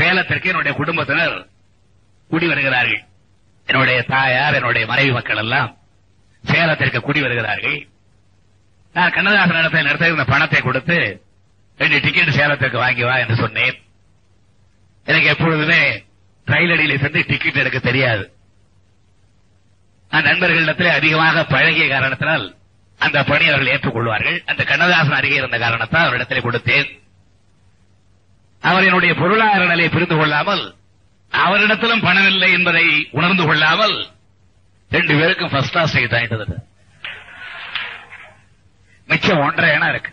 சேலத்திற்கு என்னுடைய குடும்பத்தினர் குடி வருகிறார்கள் என்னுடைய தாயார் என்னுடைய மனைவி மக்கள் எல்லாம் சேலத்திற்கு குடி வருகிறார்கள் நான் கண்ணதாசன் இடத்தில் நடத்த இந்த பணத்தை கொடுத்து ரெண்டு டிக்கெட் சேலத்திற்கு வாங்கி வா என்று சொன்னேன் எனக்கு எப்பொழுதுமே ரயில் அடியில் சென்று டிக்கெட் எடுக்க தெரியாது நான் நண்பர்களிடத்திலே அதிகமாக பழகிய காரணத்தினால் அந்த பணி அவர்கள் ஏற்றுக்கொள்வார்கள் அந்த கண்ணதாசன் அருகே இருந்த காரணத்தால் அவரிடத்திலே கொடுத்தேன் அவர் என்னுடைய பொருளாதார நிலையை புரிந்து கொள்ளாமல் அவரிடத்திலும் பணம் இல்லை என்பதை உணர்ந்து கொள்ளாமல் ரெண்டு பேருக்கும் ஃபர்ஸ்ட் கிளாஸ் டிக்கெட் வாங்கிட்டு வந்துட்டார். மிச்சம் ஒன்றரை இடம் இருக்கு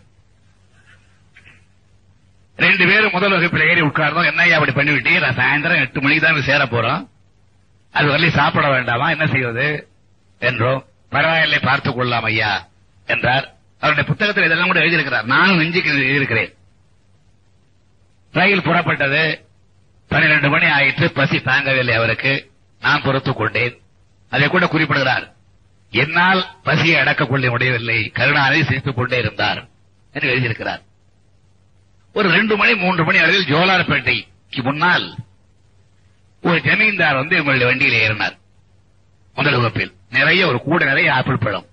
ரெண்டு பேரும் முதல் வகுப்பில் ஏறி உட்கார்ந்தோம் என்னையா அப்படி பண்ணிவிட்டீங்க நான் சாயந்தரம் எட்டு மணிக்கு தான் சேர போறோம் அது வரலையும் சாப்பிட வேண்டாமா என்ன செய்வது என்றோம் பரவாயில்லை பார்த்துக் கொள்ளலாம் ஐயா என்றார் அவருடைய புத்தகத்தில் இதெல்லாம் கூட எழுதியிருக்கிறார் நானும் நெஞ்சுக்கு எழுதியிருக்கிறேன் ரயில் புறப்பட்டது பன்னிரண்டு மணி ஆயிற்று பசி தாங்கவில்லை அவருக்கு நான் பொறுத்துக் கொண்டேன் அதை கூட குறிப்பிடுகிறார் என்னால் பசியை அடக்கக் கொள்ள முடியவில்லை கருணாநிதி சிரித்துக் கொண்டே இருந்தார் என்று எழுதியிருக்கிறார் ஒரு ரெண்டு மணி மூன்று மணி அளவில் ஜோலார்பேட்டைக்கு முன்னால் ஒரு ஜமீன்தார் வந்து எங்களுடைய வண்டியில் ஏறினார் முதல் வகுப்பில் நிறைய ஒரு கூட நிறைய ஆப்பிள் பழம்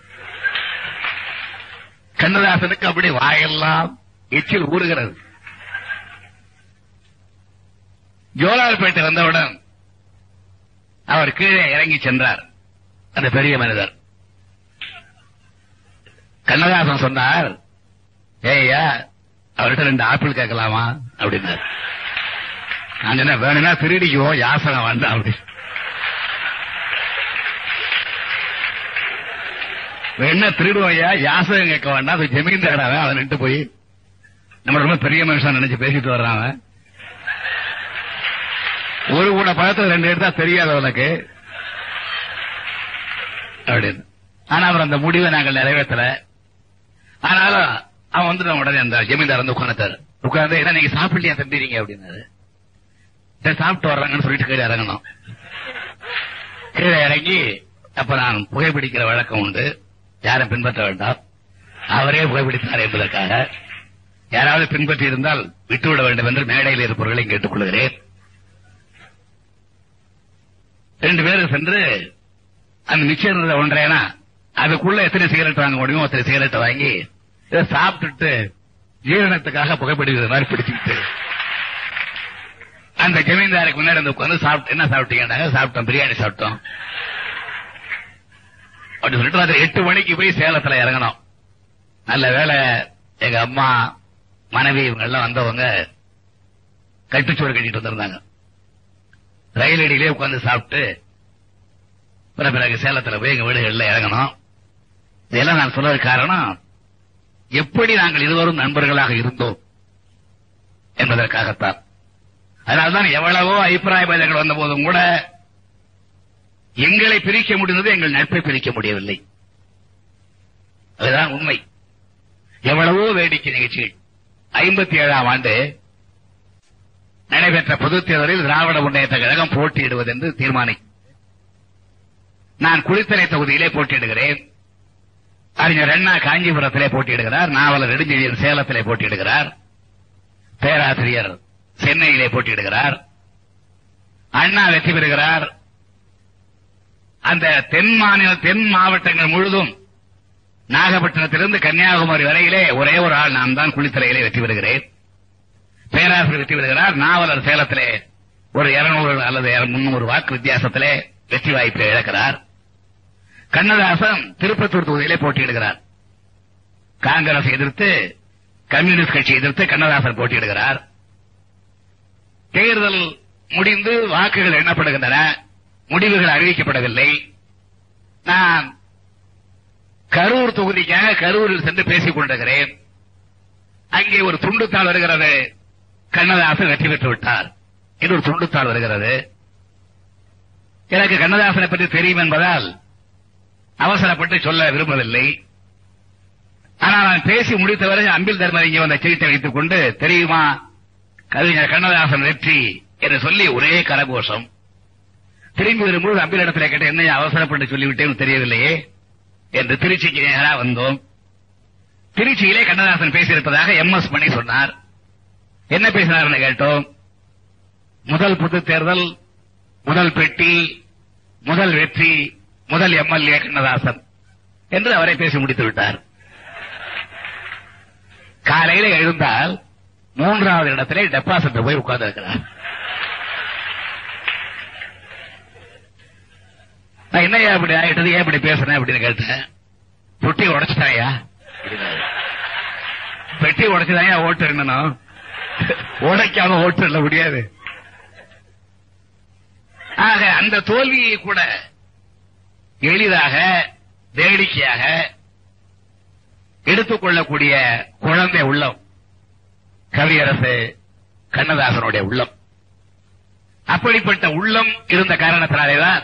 கண்ணதாசனுக்கு அப்படி வாயெல்லாம் எச்சில் ஊறுகிறது ஜோலார்பேட்டை வந்தவுடன் அவர் கீழே இறங்கி சென்றார் அந்த பெரிய மனிதர் கண்ணதாசன் சொன்னார் ஏய்யா அவர்கிட்ட ரெண்டு ஆப்பிள் கேட்கலாமா அப்படின்னார் நான் என்ன வேணும்னா திருடிக்கோ யாசகம் வேண்டாம் அப்படி வேணா திருடுவோயா யாசகம் கேட்க வேண்டாம் அது ஜமீன்தாராவன் அவன் நின்று போய் நம்ம ரொம்ப பெரிய மனுஷன் நினைச்சு பேசிட்டு வர்றான் அவன். ஒரு கூட பழத்துல ரெண்டு எடுத்தா தெரியாது உனக்கு அப்படின்னு ஆனா அவர் அந்த முடிவை நாங்கள் நிறைவேற்றல ஆனாலும் அவன் வந்து நம்ம உடனே அந்த ஜமீன்தார் வந்து உட்காந்துட்டாரு உட்கார்ந்து என்ன நீங்க சாப்பிடலையா தம்பிறீங்க அப்படின்னாரு சரி சாப்பிட்டு வர்றாங்கன்னு சொல்லிட்டு கீழே இறங்கணும் கீழே இறங்கி அப்ப நான் புகைப்பிடிக்கிற வழக்கம் உண்டு யாரும் பின்பற்ற வேண்டாம் அவரே புகைப்பிடித்தார் என்பதற்காக யாராவது பின்பற்றி இருந்தால் விட்டுவிட வேண்டும் என்று மேடையில் இருப்பவர்களை கேட்டுக் கொள்கிறேன் ரெண்டு பேரும் சென்று அந்த மிச்சம் இருந்த ஒன்றேனா அதுக்குள்ள எத்தனை சிகரெட் வாங்க முடியுமோ அத்தனை சிகரெட் வாங்கி இதை சாப்பிட்டுட்டு ஜீரணத்துக்காக புகைப்பிடிக்கிறது மாதிரி பிடிச்சிக்கிட்டு அந்த ஜமீன்தாருக்கு முன்னாடி வந்து உட்கார்ந்து சாப்பிட்டு என்ன சாப்பிட்டீங்க சாப்பிட்டோம் பிரியாணி சாப்பிட்டோம் அப்படி சொல்லிட்டு ராத்திரி எட்டு மணிக்கு போய் சேலத்துல இறங்கணும் நல்ல வேளை எங்க அம்மா மனைவி இவங்க எல்லாம் வந்தவங்க கட்டுச்சோறு கட்டிட்டு வந்திருந்தாங்க ரயில் அடியிலே உட்கார்ந்து சாப்பிட்டு பிற பிறகு சேலத்துல போய் எங்க வீடுகள்ல இறங்கணும் இதெல்லாம் நான் சொல்றது காரணம் எப்படி நாங்கள் இருவரும் நண்பர்களாக இருந்தோம் என்பதற்காகத்தான் அதனால்தான் எவ்வளவோ அபிப்பிராய பேதங்கள் வந்த போதும் கூட எங்களை பிரிக்க முடிந்தது எங்கள் நட்பை பிரிக்க முடியவில்லை அதுதான் உண்மை எவ்வளவோ வேடிக்கை நிகழ்ச்சிகள் ஐம்பத்தி ஏழாம் ஆண்டு நடைபெற்ற பொதுத் தேர்தலில் திராவிட முன்னேற்ற கழகம் போட்டியிடுவது என்று தீர்மானி நான் குளித்தலை தொகுதியிலே போட்டியிடுகிறேன் அறிஞர் அண்ணா காஞ்சிபுரத்திலே போட்டியிடுகிறார் நாவலர் நெடுஞ்செழியன் சேலத்திலே போட்டியிடுகிறார் பேராசிரியர் சென்னையிலே போட்டியிடுகிறார் அண்ணா வெற்றி பெறுகிறார் அந்த தென் மாநில தென் மாவட்டங்கள் முழுதும் நாகப்பட்டினத்திலிருந்து கன்னியாகுமரி வரையிலே ஒரே ஒரு ஆள் நான் தான் குளித்தலையிலே வெற்றி பெறுகிறேன் பேராசிரியர் வெற்றி பெறுகிறார் நாவலர் சேலத்திலே ஒரு இருநூறு அல்லது முன்னூறு வாக்கு வித்தியாசத்திலே வெற்றி வாய்ப்பை இழக்கிறார் கண்ணதாசன் திருப்பத்தூர் தொகுதியிலே போட்டியிடுகிறார் காங்கிரஸ் எதிர்த்து கம்யூனிஸ்ட் கட்சி எதிர்த்து கண்ணதாசன் போட்டியிடுகிறார் தேர்தல் முடிந்து வாக்குகள் எண்ணப்படுகின்றன முடிவுகள் அறிவிக்கப்படவில்லை நான் கரூர் தொகுதிக்காக கரூரில் சென்று பேசிக் கொண்டிருக்கிறேன் அங்கே ஒரு துண்டுத்தாள் வருகிறது கண்ணதாசன் வெற்றி பெற்று விட்டார் என்று ஒரு துண்டுத்தாள் வருகிறது எனக்கு கண்ணதாசனை பற்றி தெரியும் என்பதால் அவசரப்பட்டு சொல்ல விரும்பவில்லை ஆனால் நான் பேசி முடித்தவரை அன்பில் தர்மர் இங்கே வந்த சீட்டை வைத்துக் கொண்டு தெரியுமா கவிஞர் கண்ணதாசன் வெற்றி என்று சொல்லி ஒரே கரகோஷம் திரும்பி வரும்போது அம்பில் இடத்துல கேட்ட என்ன அவசரப்பட்டு சொல்லிவிட்டேன்னு தெரியவில்லையே என்று திருச்சிக்கு நேரா வந்தோம் திருச்சியிலே கண்ணதாசன் பேசியிருப்பதாக எம் எஸ் மணி சொன்னார் என்ன பேசினார்னு கேட்டோம் முதல் பொது தேர்தல் முதல் பெட்டி முதல் வெற்றி முதல் எம்எல்ஏ கண்ணதாசன் என்று அவரை பேசி முடித்து விட்டார் காலையில எழுந்தால் மூன்றாவது இடத்திலே டெபாசிட் போய் உட்கார்ந்து இருக்கிறார் நான் என்னையா இப்படி ஆயிட்டது ஏன் இப்படி பேசுறேன் அப்படின்னு கேட்டேன் பொட்டி உடைச்சிட்டாயா பெட்டி உடைச்சுதான் ஓட்டு எண்ணணும் உடைக்காம ஓட்டு எண்ண முடியாது ஆக அந்த தோல்வியை கூட எளிதாக வேடிக்கையாக எடுத்துக்கொள்ளக்கூடிய குழந்தை உள்ளம் கவியரசு கண்ணதாசனுடைய உள்ளம் அப்படிப்பட்ட உள்ளம் இருந்த காரணத்தினாலேதான்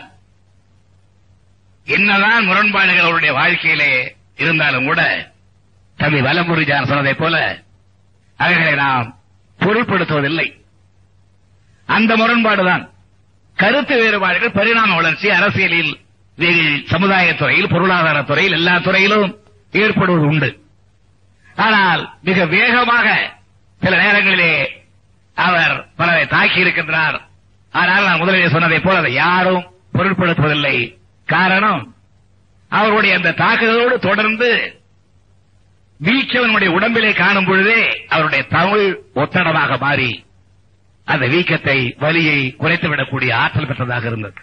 என்னதான் முரண்பாடுகள் அவருடைய வாழ்க்கையிலே இருந்தாலும் கூட தம்பி வலமுருஜான் சொன்னதைப் போல அவைகளை நாம் பொருட்படுத்துவதில்லை அந்த முரண்பாடுதான் கருத்து வேறுபாடுகள் பரிணாம வளர்ச்சி அரசியலில் வெகு சமுதாயத் துறையில் பொருளாதாரத் துறையில் எல்லா துறையிலும் ஏற்படுவது உண்டு ஆனால் மிக வேகமாக சில நேரங்களிலே அவர் பலரை தாக்கி இருக்கின்றார் ஆனால் நான் முதலிலே சொன்னதைப் போல அதை யாரும் பொருட்படுத்துவதில்லை காரணம் அவருடைய அந்த தாக்குதலோடு தொடர்ந்து வீக்கவனுடைய உடம்பிலே காணும் பொழுதே அவருடைய தமிழ் ஒத்தடமாக மாறி அந்த வீக்கத்தை வலியை குறைத்துவிடக்கூடிய ஆற்றல் பெற்றதாக இருந்தது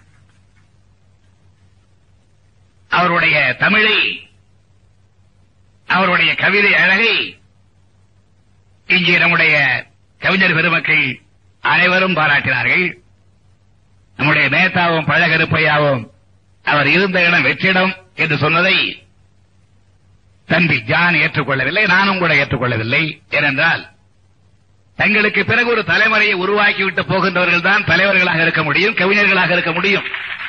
அவருடைய தமிழை அவருடைய கவிதை அழகை இங்கே நம்முடைய கவிஞர் பெருமக்கள் அனைவரும் பாராட்டினார்கள் நம்முடைய மேத்தாவும் பழகருப்பையாவும் அவர் இருந்த இடம் வெற்றிடம் என்று சொன்னதை தம்பி ஜான் ஏற்றுக்கொள்ளவில்லை நானும் கூட ஏற்றுக்கொள்ளவில்லை ஏனென்றால் தங்களுக்கு பிறகு ஒரு தலைமுறையை உருவாக்கிவிட்டு போகின்றவர்கள் தான் தலைவர்களாக இருக்க முடியும் கவிஞர்களாக இருக்க முடியும்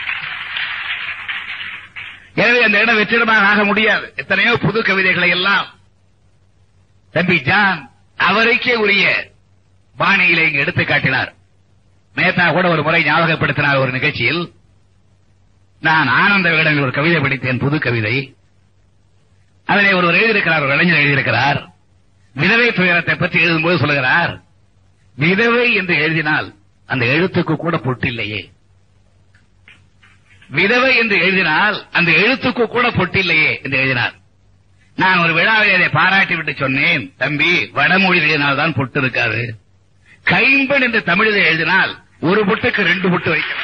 எனவே அந்த இடம் வெற்றிடமாக ஆக முடியாது எத்தனையோ புது கவிதைகளை எல்லாம் தம்பி ஜான் அவருக்கே உரிய பாணியிலே இங்கு எடுத்து காட்டினார் மேத்தா கூட ஒரு முறை ஞாபகப்படுத்தினார் ஒரு நிகழ்ச்சியில் நான் ஆனந்த விகடனில் ஒரு கவிதை படித்தேன் புது கவிதை அதனை ஒருவர் எழுதியிருக்கிறார் ஒரு இளைஞர் எழுதியிருக்கிறார் விதவை துயரத்தை பற்றி எழுதும்போது சொல்லுகிறார் விதவை என்று எழுதினால் அந்த எழுத்துக்கு கூட பொட்டில்லையே விதவை என்று எழுதினால் அந்த எழுத்துக்கு கூட பொட்டில்லையே என்று எழுதினார் நான் ஒரு விழாவில் அதை பாராட்டி விட்டு சொன்னேன் தம்பி வடமொழி எழுதினால் தான் பொட்டு இருக்காது கைம்பன் என்று தமிழில் எழுதினால் ஒரு பொட்டுக்கு ரெண்டு பொட்டு வைக்கலாம்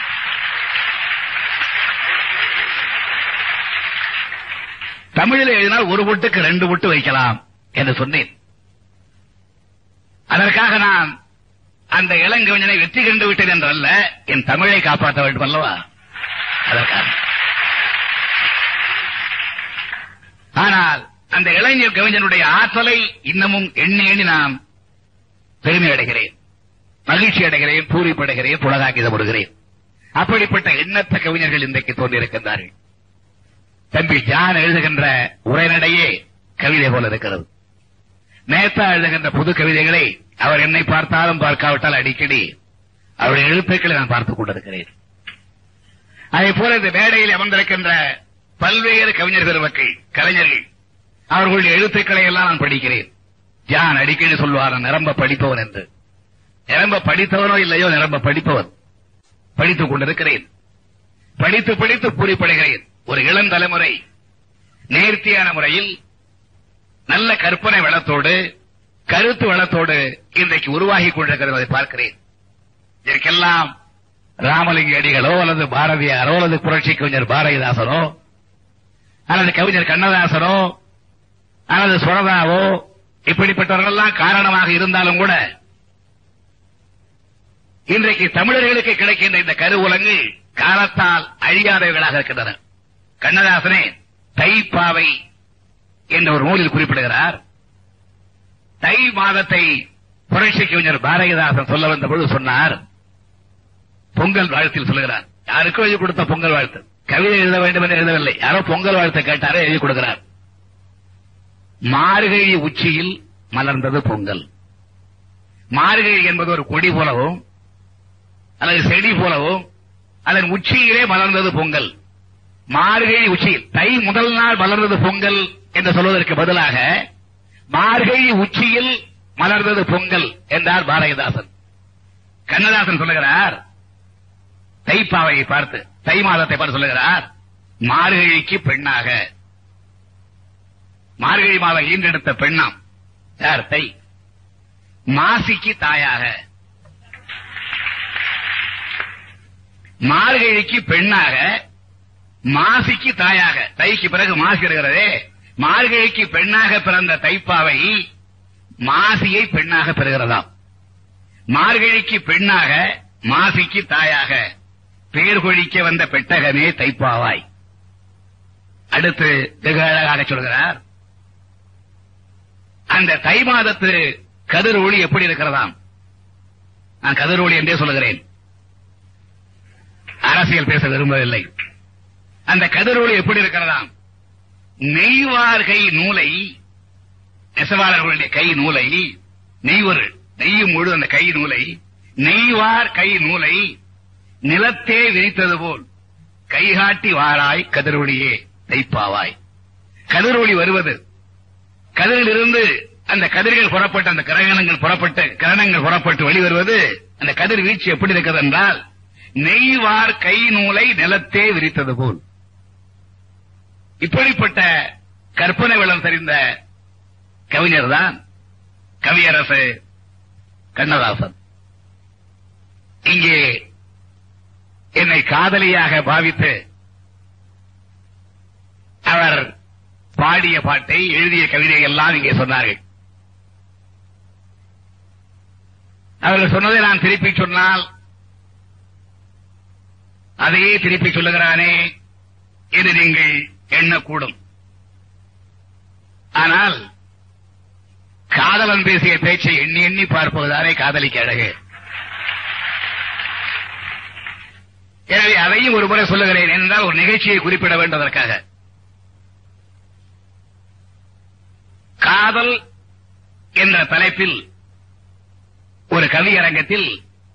தமிழில் எழுதினால் ஒரு பொட்டுக்கு ரெண்டு பொட்டு வைக்கலாம் என்று சொன்னேன் அதற்காக நான் அந்த இளங்கவிஞனை வெற்றி கண்டு விட்டேன் என்றல்ல என் தமிழை காப்பாற்ற வேண்டும் அல்லவா அதற்காக ஆனால் அந்த இளைஞர் கவிஞனுடைய ஆற்றலை இன்னமும் எண்ணி எண்ணி நான் பெருமை அடைகிறேன் மகிழ்ச்சி அடைகிறேன் பூரிப்படைகிறேன் புலகாக்கிதப்படுகிறேன் அப்படிப்பட்ட எண்ணற்ற கவிஞர்கள் இன்றைக்கு தோன்றியிருக்கின்றார்கள் தம்பி ஜான் எழுதுகின்ற உரைநடையே கவிதை போல இருக்கிறது நேத்தா எழுதுகின்ற புது கவிதைகளை அவர் என்னை பார்த்தாலும் பார்க்காவிட்டால் அடிக்கடி அவருடைய எழுத்துக்களை நான் பார்த்துக் கொண்டிருக்கிறேன் அதே போல இந்த மேடையில் அமர்ந்திருக்கின்ற பல்வேறு கவிஞர் பெருமக்கள் கலைஞர்கள் அவர்களுடைய எழுத்துக்களை எல்லாம் நான் படிக்கிறேன் ஜான் அடிக்கடி சொல்வார் நான் நிரம்ப படிப்பவன் என்று நிரம்ப படித்தவனோ இல்லையோ நிரம்ப படிப்பவன் படித்துக் கொண்டிருக்கிறேன் படித்து படித்து பூரிப்படைகிறேன் ஒரு இளம் தலைமுறை நேர்த்தியான முறையில் நல்ல கற்பனை வளத்தோடு கருத்து வளத்தோடு இன்றைக்கு உருவாகி கொண்டிருக்கிறது அதை பார்க்கிறேன் இதற்கெல்லாம் ராமலிங்க அடிகளோ அல்லது பாரதியாரோ அல்லது புரட்சி கவிஞர் பாரதிதாசனோ அல்லது கவிஞர் கண்ணதாசனோ அல்லது சுரதாவோ இப்படிப்பட்டவர்கள் எல்லாம் காரணமாக இருந்தாலும் கூட இன்றைக்கு தமிழர்களுக்கு கிடைக்கின்ற இந்த கருவூலங்கள் காலத்தால் அழியாதவைகளாக இருக்கின்றன கண்ணதாசனே தைப்பாவை என்ற ஒரு நூலில் குறிப்பிடுகிறார் தை மாதத்தை புரட்சி கவிஞர் பாரதிதாசன் சொல்ல வந்த பொழுது சொன்னார் பொங்கல் வாழ்த்தில் சொல்லுகிறார் யாருக்கும் எழுதி கொடுத்த பொங்கல் வாழ்த்து கவிதை எழுத வேண்டும் என்று எழுதவில்லை யாரோ பொங்கல் வாழ்த்தை கேட்டாரே எழுதி கொடுக்கிறார் மார்கழி உச்சியில் மலர்ந்தது பொங்கல் மார்கழி என்பது ஒரு கொடி போலவும் அல்லது செடி போலவும் அதன் உச்சியிலே மலர்ந்தது பொங்கல் மார்கழி உச்சியில் தை முதல் நாள் மலர்ந்தது பொங்கல் என்று சொல்வதற்கு பதிலாக மார்கழி உச்சியில் மலர்ந்தது பொங்கல் என்றார் பாரதிதாசன் கண்ணதாசன் சொல்லுகிறார் தைப்பாவையை பார்த்து தை மாதத்தை பார்த்து சொல்லுகிறார் மார்கழிக்கு பெண்ணாக மார்கழி மாதம் ஈன்றெடுத்த பெண்ணாம் யார் தை மாசிக்கு தாயாக மார்கழிக்கு பெண்ணாக மாசிக்கு தாயாக தைக்கு பிறகு மாசி இருக்கிறதே மார்கழிக்கு பெண்ணாக பிறந்த தைப்பாவை மாசியை பெண்ணாக பெறுகிறதாம் மார்கழிக்கு பெண்ணாக மாசிக்கு தாயாக பேர் கொழிக்க வந்த பெட்டகமே தைப்பாவாய் அடுத்து வெகு அழகாக சொல்கிறார் அந்த தை மாதத்து கதிர் ஒளி எப்படி இருக்கிறதாம் நான் கதிர் ஒளி என்றே சொல்லுகிறேன் அரசியல் பேச விரும்பவில்லை அந்த கதிர் ஒளி எப்படி இருக்கிறதாம் நெய்வார்கை நூலை நெசவாளர்களுடைய கை நூலை நெய்வர் நெய்யும் முழு அந்த கை நூலை நெய்வார் கை நூலை நிலத்தே விரித்தது போல் கைகாட்டி வாராய் கதிரொளியே தைப்பாவாய் கதிரொளி வருவது கதிரிலிருந்து அந்த கதிர்கள் புறப்பட்டு அந்த கிரகணங்கள் புறப்பட்டு கிரணங்கள் புறப்பட்டு வெளிவருவது அந்த கதிர் வீழ்ச்சி எப்படி இருக்கிறது என்றால் நெய்வார் கை நூலை நிலத்தே விரித்தது போல் இப்படிப்பட்ட கற்பனை வளம் தெரிந்த கவிஞர் தான் கவியரசு கண்ணதாசன் இங்கே என்னை காதலியாக பாவித்து அவர் பாடிய பாட்டை எழுதிய கவிதை எல்லாம் இங்கே சொன்னார்கள் அவர்கள் சொன்னதை நான் திருப்பி சொன்னால் அதையே திருப்பி சொல்லுகிறானே என்று நீங்கள் எண்ணக்கூடும் ஆனால் காதலன் பேசிய பேச்சை எண்ணி எண்ணி பார்ப்பதுதானே காதலிக்கு அழகு எனவே அதையும் ஒரு முறை சொல்லுகிறேன் என்றால் ஒரு நிகழ்ச்சியை குறிப்பிட வேண்டுவதற்காக காதல் என்ற தலைப்பில் ஒரு கவியரங்கத்தில்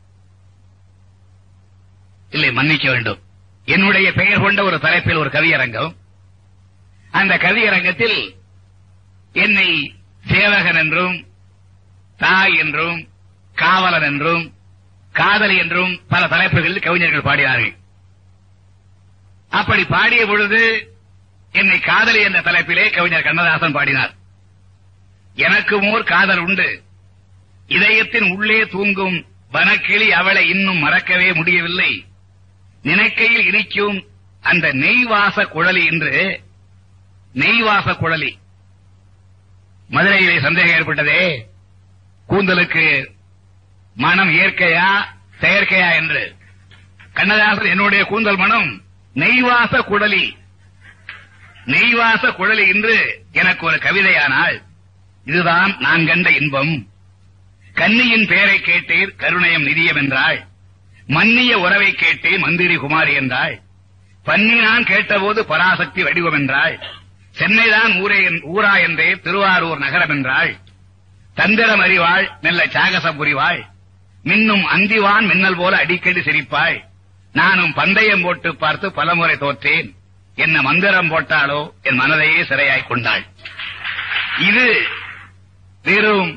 இல்லை மன்னிக்க வேண்டும் என்னுடைய பெயர் கொண்ட ஒரு தலைப்பில் ஒரு கவியரங்கம் அந்த கவியரங்கத்தில் என்னை சேவகன் என்றும் தாய் என்றும் காவலன் என்றும் காதலி என்றும் பல தலைப்புகளில் கவிஞர்கள் பாடினார்கள் அப்படி பாடிய பொழுது என்னை காதலி என்ற தலைப்பிலே கவிஞர் கண்ணதாசன் பாடினார் எனக்கும் ஓர் காதல் உண்டு இதயத்தின் உள்ளே தூங்கும் வனக்கிளி அவளை இன்னும் மறக்கவே முடியவில்லை நினைக்கையில் இனிக்கும் அந்த நெய்வாச குழலி என்று நெய்வாச குழலி மதுரையிலே சந்தேகம் ஏற்பட்டதே கூந்தலுக்கு மனம் இயற்கையா செயற்கையா என்று கண்ணதாசன் என்னுடைய கூந்தல் மனம் நெய்வாச குழலி நெய்வாச குழலி என்று எனக்கு ஒரு கவிதையானால் இதுதான் நான் கண்ட இன்பம் கன்னியின் பெயரை கேட்டீர் கருணயம் நிதியம் என்றாள் மன்னிய உறவை கேட்டேன் மந்திரி குமாரி என்றாள் பன்னி நான் கேட்டபோது பராசக்தி வடிவம் என்றாள் சென்னைதான் ஊரே ஊரா என்றே திருவாரூர் நகரம் என்றாள் தந்திரம் அறிவாள் மெல்ல சாகசம் புரிவாள் மின்னும் அந்திவான் மின்னல் போல அடிக்கடி சிரிப்பாள் நானும் பந்தயம் போட்டு பார்த்து பலமுறை தோற்றேன் என்ன மந்திரம் போட்டாலோ என் மனதையே சிறையாய் கொண்டாள் இது வெறும்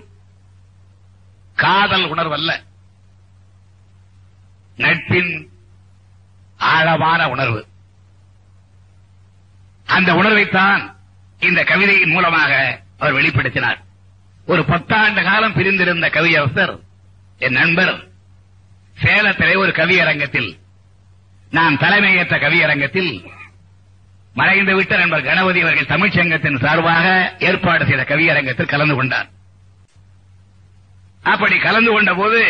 காதல் உணர்வல்ல நட்பின் ஆழமான உணர்வு அந்த உணர்வைத்தான் இந்த கவிதையின் மூலமாக அவர் வெளிப்படுத்தினார் ஒரு பத்தாண்டு காலம் பிரிந்திருந்த கவியரசர் என் நண்பர் சேலத்திலே ஒரு கவியரங்கத்தில் நான் தலைமையேற்ற கவியரங்கத்தில் மறைந்து விட்ட நண்பர் கணபதி அவர்கள் தமிழ்ச்சங்கத்தின் சார்பாக ஏற்பாடு செய்த கவியரங்கத்தில் கலந்து கொண்டார் அப்படி கலந்து கொண்ட போது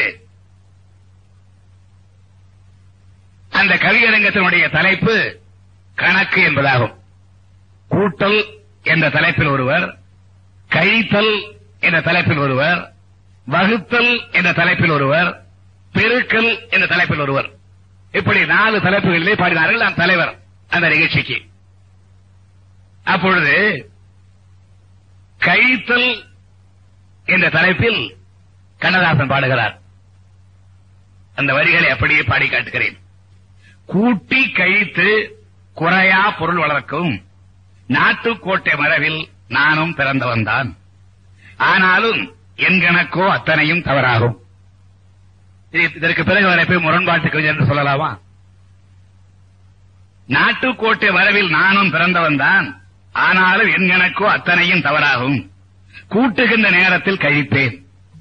அந்த கவியரங்கத்தினுடைய தலைப்பு கணக்கு என்பதாகும் கூட்டல் என்ற தலைப்பில் ஒருவர் கழித்தல் என்ற தலைப்பில் ஒருவர் வகுத்தல் என்ற தலைப்பில் ஒருவர் பெருக்கல் என்ற தலைப்பில் ஒருவர் இப்படி நாலு தலைப்புகளிலே பாடினார்கள் நான் தலைவர் அந்த நிகழ்ச்சிக்கு அப்பொழுது கழித்தல் என்ற தலைப்பில் கண்ணதாசன் பாடுகிறார் அந்த வரிகளை அப்படியே பாடி காட்டுகிறேன் கூட்டி கழித்து குறையா பொருள் வளர்க்கும் நாட்டுக்கோட்டை மரபில் நானும் பிறந்தவன் தான் ஆனாலும் என் கணக்கோ அத்தனையும் தவறாகும் இது- இதற்கு பிறகு வரை போய் முரண்பாட்டு கவிஞர் என்று சொல்லலாமா நாட்டுக்கோட்டை வரவில் நானும் பிறந்தவன் தான் ஆனாலும் என் எனக்கோ அத்தனையும் தவறாகும் கூட்டுகின்ற நேரத்தில் கழிப்பேன்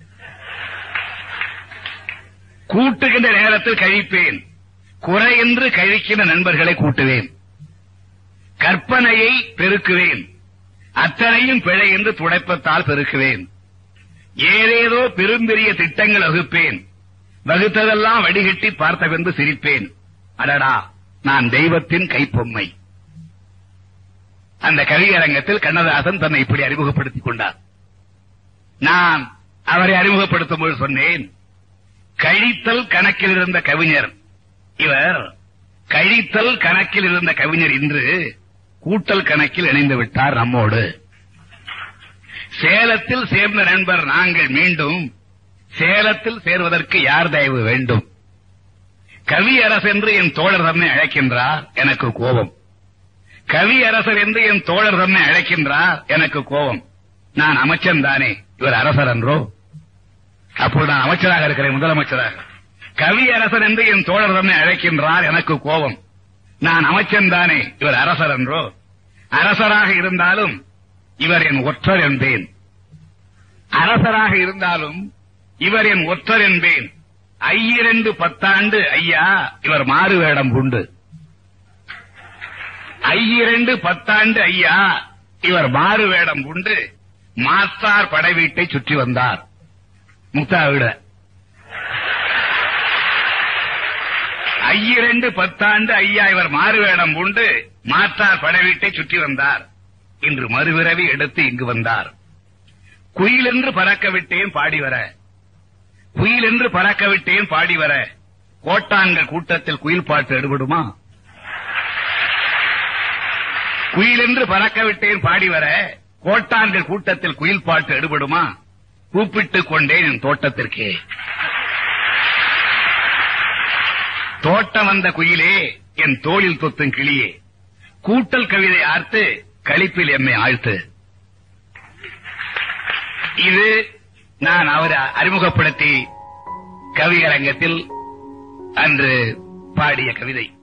கூட்டுகின்ற நேரத்தில் கழிப்பேன் குறையின்றி கழிக்கின்ற நண்பர்களை கூட்டுவேன் கற்பனையை பெருக்குவேன் அத்தனையும் பிழை என்று துடைப்பத்தால் பெருக்குவேன் ஏதேதோ பெரும்பெரிய திட்டங்கள் வகுப்பேன் வகுத்ததெல்லாம் வடிகட்டி பார்த்த பின்பு சிரிப்பேன் அடடா நான் தெய்வத்தின் கைப்பொம்மை அந்த கவியரங்கத்தில் கண்ணதாசன் தன்னை இப்படி அறிமுகப்படுத்திக் கொண்டார் நான் அவரை அறிமுகப்படுத்தும் போது சொன்னேன் கழித்தல் கணக்கில் இருந்த கவிஞர் இவர் கழித்தல் கணக்கில் இருந்த கவிஞர் இன்று கூட்டல் கணக்கில் இணைந்து விட்டார் நம்மோடு சேலத்தில் சேர்ந்த நண்பர் நாங்கள் மீண்டும் சேலத்தில் சேர்வதற்கு யார் தயவு வேண்டும் கவியரசு என்று என் தோழர் தம்மை அழைக்கின்றார் எனக்கு கோபம் கவியரசர் என்று என் தோழர் தம்மை அழைக்கின்றார் எனக்கு கோபம் நான் அமைச்சன் தானே இவர் அரசர் என்றோ அப்போது நான் அமைச்சராக இருக்கிறேன் முதலமைச்சராக கவியரசன் என்று என் தோழர் தம்மை அழைக்கின்றார் எனக்கு கோபம் நான் அமைச்சன் தானே இவர் அரசர் என்றோ அரசராக இருந்தாலும் இவர் என் ஒற்றர் என்பேன் அரசராக இருந்தாலும் இவர் என் ஒற்றர் என்பேன் ஐயிரண்டு பத்தாண்டு ஐயா இவர் மாறு வேடம் உண்டு ஐயிரண்டு பத்தாண்டு ஐயா இவர் மாறு வேடம் உண்டு மாஸ்டார் படை வீட்டை சுற்றி வந்தார் முக்தா விட ஐயிரண்டு பத்தாண்டு ஐயா இவர் மாறுவேடம் உண்டு மாற்றார் படை வீட்டை சுற்றி வந்தார் இன்று மறுபிறவி எடுத்து இங்கு வந்தார் குயிலென்று பறக்க விட்டேன் பாடி வர குயிலென்று பறக்க விட்டேன் பாடி வர கோட்டான்கள் கூட்டத்தில் குயில் பாட்டு எடுபடுமா குயிலென்று பறக்க விட்டேன் பாடி வர கோட்டான்கள் கூட்டத்தில் குயில் பாட்டு எடுபடுமா கூப்பிட்டுக் கொண்டேன் என் தோட்டத்திற்கே தோட்டம் வந்த குயிலே என் தோளில் தொத்தும் கிளியே கூட்டல் கவிதை ஆர்த்து களிப்பில் எம்மை ஆழ்த்து இது நான் அவரை அறிமுகப்படுத்தி கவியரங்கத்தில் அன்று பாடிய கவிதை